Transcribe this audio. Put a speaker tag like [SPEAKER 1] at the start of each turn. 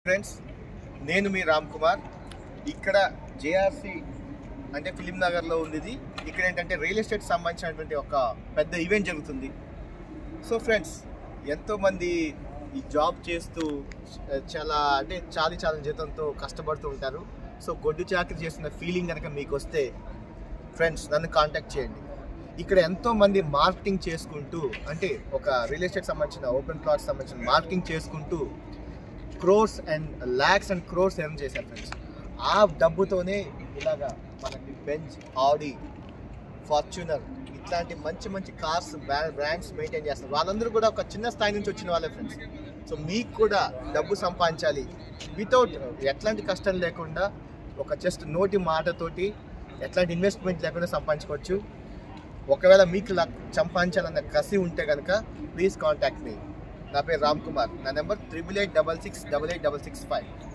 [SPEAKER 1] friends నేను మీ రామ్ కుమార్ ఇక్కడ జేఆర్సి అంటే ఫిలిం నగర్లో ఉంది ఇది ఇక్కడ ఏంటంటే రియల్ ఎస్టేట్ సంబంధించినటువంటి ఒక పెద్ద ఈవెంట్ జరుగుతుంది సో ఫ్రెండ్స్ ఎంతోమంది ఈ జాబ్ చేస్తూ చాలా అంటే చాలి చాలా జీతంతో కష్టపడుతూ ఉంటారు సో గొడ్డు చాకరీ చేస్తున్న ఫీలింగ్ కనుక మీకు వస్తే ఫ్రెండ్స్ నన్ను కాంటాక్ట్ చేయండి ఇక్కడ ఎంతో మంది మార్కెటింగ్ చేసుకుంటూ అంటే ఒక రియల్ ఎస్టేట్ సంబంధించిన ఓపెన్ ప్లాట్ సంబంధించిన మార్కెటింగ్ చేసుకుంటూ crores and lakhs and crores earn చేశారు ఫ్రెండ్స్ ఆ డబ్బుతోనే ఇలాగా మనకి బెంచ్ ఆడి ఫార్చునర్ ఇట్లాంటి మంచి మంచి కార్స్ బ్రాండ్స్ మెయింటైన్ చేస్తారు వాళ్ళందరూ కూడా ఒక చిన్న స్థాయి నుంచి వచ్చిన వాళ్ళే ఫ్రెండ్స్ సో మీకు కూడా డబ్బు సంపాదించాలి వితౌట్ ఎట్లాంటి కష్టం లేకుండా ఒక జస్ట్ నోటి మాటతోటి ఎట్లాంటి ఇన్వెస్ట్మెంట్ లేకుండా సంపాదించుకోవచ్చు ఒకవేళ మీకు లా- సంపాదించాలన్న కసి ఉంటే కనుక ప్లీజ్ కాంటాక్ట్ మీ నా పేరు రామ్ కుమార్ నా number triple eight double six double eight double six five